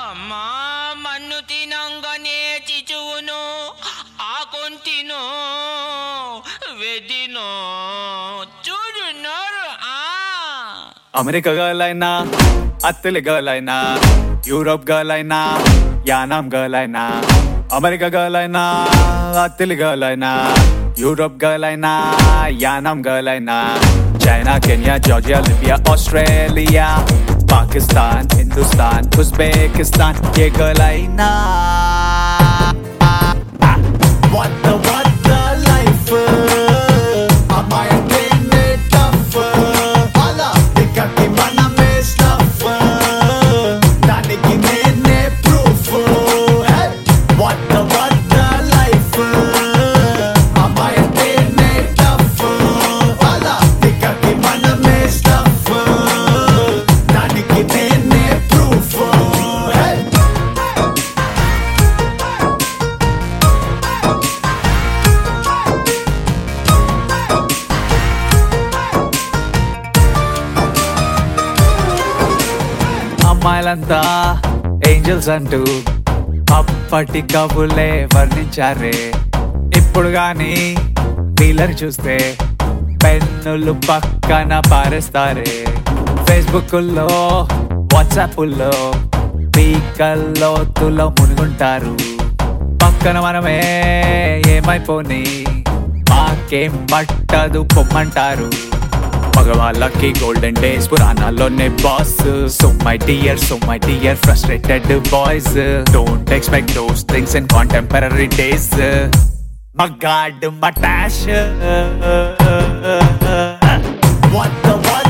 అమ్మా మన్ను తినంగానే చిచువును ఆకొంటిను వెదిను చూడున్నారు ఆ అమెరికా గర్ల్ అయినా అత్తలి గర్ల్ అయినా యూరోప్ గర్ల్ అయినా యానాం గర్ల్ అయినా అమెరికా గర్ల్ అయినా అత్తలి గర్ల్ అయినా యూరోప్ గర్ల్ అయినా యానాం గర్ల్ అయినా China Kenya Georgia Libya Australia Pakistan Hindustan Uzbekistan ఏ గర్ల్ అయినా What the what the life అమ్మాయంటేనే tough అలా ఇక్కడికి మనమే stuff దానికి నేనే proof Hey! What the what the life అమ్మాయంటేనే tough అలా ఇక్కడికి మనమే stuff దానికి నేనే proof Hey! అమ్మాయిలంతా ఏంజల్స్ అంటూ అప్పటి కబులే వర్ణించారే ఇప్పుడు గాని వీళ్ళని చూస్తే పెన్నులు పక్కన పారేస్తారే ఫేస్బుక్ లో వాట్సాప్ లో పీకల్లో తులో మునుగుంటారు పక్కన మనమే ఏమైపోని మాకేం పట్టదు పొమ్మంటారు మగవాళ్ళకి గోల్డెన్ డేస్ పురాణాల్లోనే boss so my dear so my dear frustrated boys don't expect those things in contemporary days మగాడ్ మటాష్ What the what